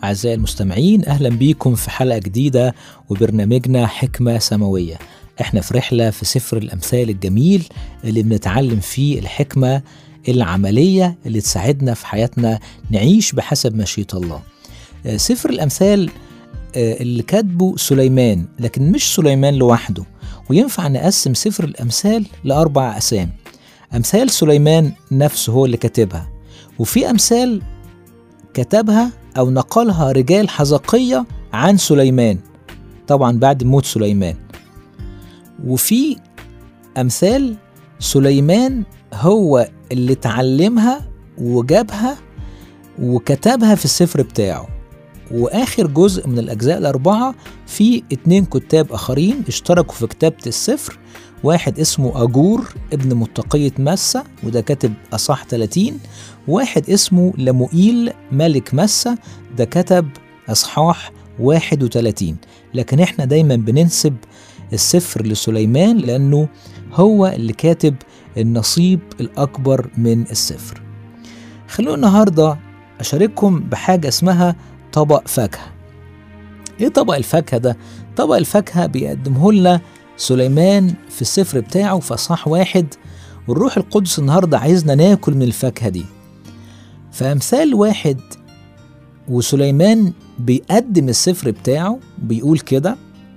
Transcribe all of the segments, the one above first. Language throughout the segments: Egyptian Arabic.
أعزائي المستمعين أهلا بيكم في حلقة جديدة وبرنامجنا حكمة سماوية احنا في رحلة في سفر الأمثال الجميل اللي بنتعلم فيه الحكمة العملية اللي تساعدنا في حياتنا نعيش بحسب مشيئة الله آه، سفر الأمثال آه، اللي كاتبه سليمان لكن مش سليمان لوحده وينفع نقسم سفر الأمثال لأربع أقسام أمثال سليمان نفسه هو اللي كاتبها وفي أمثال كتبها أو نقلها رجال حزقية عن سليمان طبعا بعد موت سليمان وفي أمثال سليمان هو اللي اتعلمها وجابها وكتبها في السفر بتاعه وآخر جزء من الأجزاء الأربعة في اتنين كتاب آخرين اشتركوا في كتابة السفر واحد اسمه أجور ابن متقية مسة وده كاتب أصح 30 واحد اسمه لموئيل ملك مسة ده كتب أصحاح 31 لكن احنا دايما بننسب السفر لسليمان لأنه هو اللي كاتب النصيب الأكبر من السفر خلونا النهاردة أشارككم بحاجة اسمها طبق فاكهة إيه طبق الفاكهة ده؟ طبق الفاكهة بيقدمه لنا سليمان في السفر بتاعه في أصحاح واحد والروح القدس النهاردة عايزنا ناكل من الفاكهة دي فأمثال واحد وسليمان بيقدم السفر بتاعه بيقول كده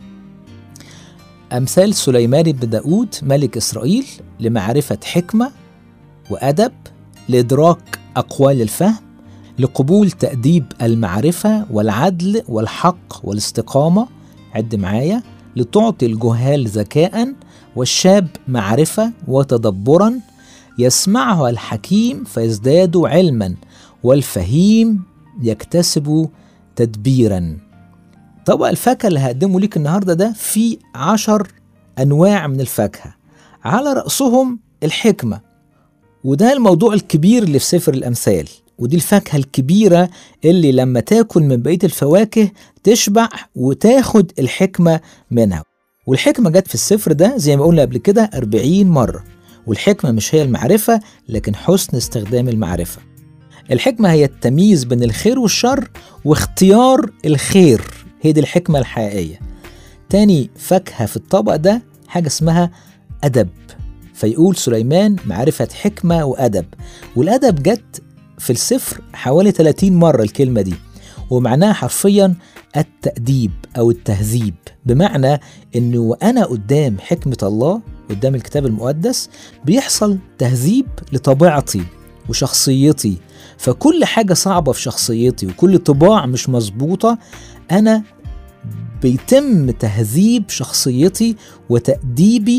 أمثال سليمان بن داود ملك إسرائيل لمعرفة حكمة وأدب لإدراك أقوال الفهم لقبول تأديب المعرفة والعدل والحق والاستقامة عد معايا لتعطي الجهال ذكاء والشاب معرفة وتدبرا يسمعها الحكيم فيزداد علما والفهيم يكتسب تدبيرا طبق الفاكهة اللي هقدمه ليك النهاردة ده فيه عشر أنواع من الفاكهة على رأسهم الحكمة وده الموضوع الكبير اللي في سفر الأمثال ودي الفاكهة الكبيرة اللي لما تاكل من بقية الفواكه تشبع وتاخد الحكمة منها والحكمة جت في السفر ده زي ما قلنا قبل كده 40 مرة والحكمة مش هي المعرفة لكن حسن استخدام المعرفة الحكمة هي التمييز بين الخير والشر واختيار الخير هي دي الحكمة الحقيقية تاني فاكهة في الطبق ده حاجة اسمها أدب فيقول سليمان معرفة حكمة وأدب والأدب جت في السفر حوالي 30 مرة الكلمة دي ومعناها حرفيا التأديب أو التهذيب بمعنى أنه وأنا قدام حكمة الله قدام الكتاب المقدس بيحصل تهذيب لطبيعتي وشخصيتي فكل حاجة صعبة في شخصيتي وكل طباع مش مظبوطة أنا بيتم تهذيب شخصيتي وتأديبي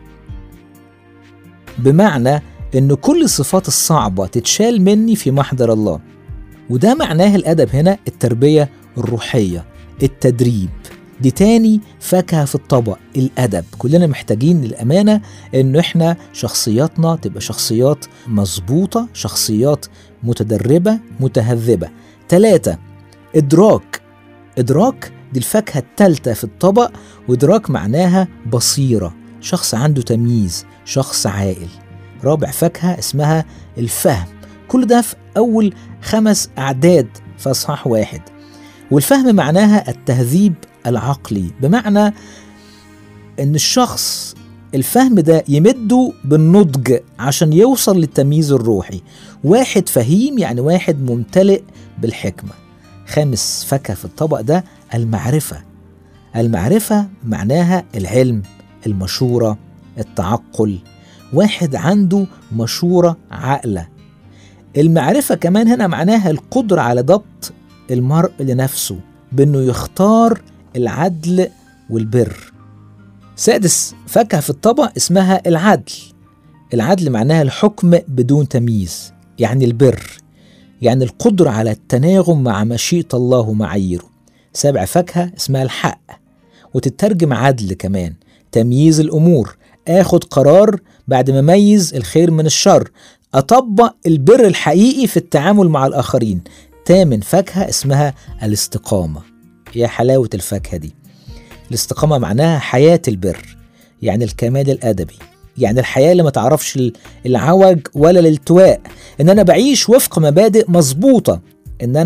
بمعنى ان كل الصفات الصعبة تتشال مني في محضر الله وده معناه الأدب هنا التربية الروحية التدريب دي تاني فاكهة في الطبق الأدب كلنا محتاجين للأمانة إنه إحنا شخصياتنا تبقى شخصيات مظبوطة شخصيات متدربة متهذبة تلاتة إدراك إدراك دي الفاكهة التالتة في الطبق وإدراك معناها بصيرة شخص عنده تمييز شخص عاقل رابع فاكهة اسمها الفهم كل ده في أول خمس أعداد في أصحاح واحد والفهم معناها التهذيب العقلي بمعنى ان الشخص الفهم ده يمده بالنضج عشان يوصل للتمييز الروحي واحد فهيم يعني واحد ممتلئ بالحكمة خامس فاكهة في الطبق ده المعرفة المعرفة معناها العلم المشورة التعقل واحد عنده مشورة عاقلة المعرفة كمان هنا معناها القدرة على ضبط المرء لنفسه بأنه يختار العدل والبر سادس فاكهة في الطبق اسمها العدل العدل معناها الحكم بدون تمييز يعني البر يعني القدرة على التناغم مع مشيئة الله ومعاييره سابع فاكهة اسمها الحق وتترجم عدل كمان تمييز الأمور آخد قرار بعد ما أميز الخير من الشر أطبق البر الحقيقي في التعامل مع الآخرين تامن فاكهة اسمها الاستقامة يا حلاوة الفاكهة دي الاستقامة معناها حياة البر يعني الكمال الأدبي يعني الحياة اللي ما تعرفش العوج ولا الالتواء إن أنا بعيش وفق مبادئ مظبوطة إن أنا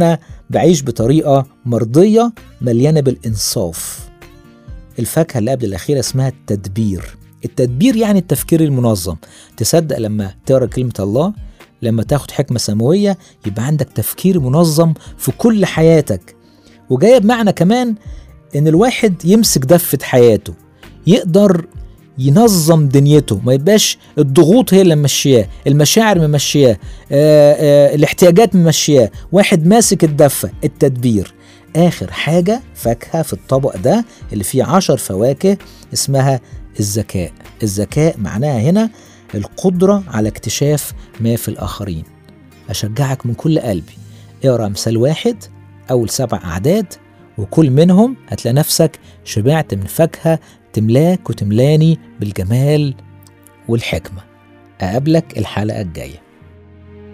بعيش بطريقة مرضية مليانة بالإنصاف الفاكهة اللي قبل الأخيرة اسمها التدبير التدبير يعني التفكير المنظم تصدق لما تقرأ كلمة الله لما تاخد حكمة سماوية يبقى عندك تفكير منظم في كل حياتك وجاية بمعنى كمان إن الواحد يمسك دفة حياته يقدر ينظم دنيته ما يبقاش الضغوط هي اللي ممشياه المشاعر ممشياه آه آه الاحتياجات ممشياه واحد ماسك الدفة التدبير آخر حاجة فاكهة في الطبق ده اللي فيه عشر فواكه اسمها الذكاء الذكاء معناها هنا القدرة على اكتشاف ما في الآخرين أشجعك من كل قلبي اقرأ مثال واحد أول سبع أعداد وكل منهم هتلاقي نفسك شبعت من فاكهة تملاك وتملاني بالجمال والحكمة أقابلك الحلقة الجاية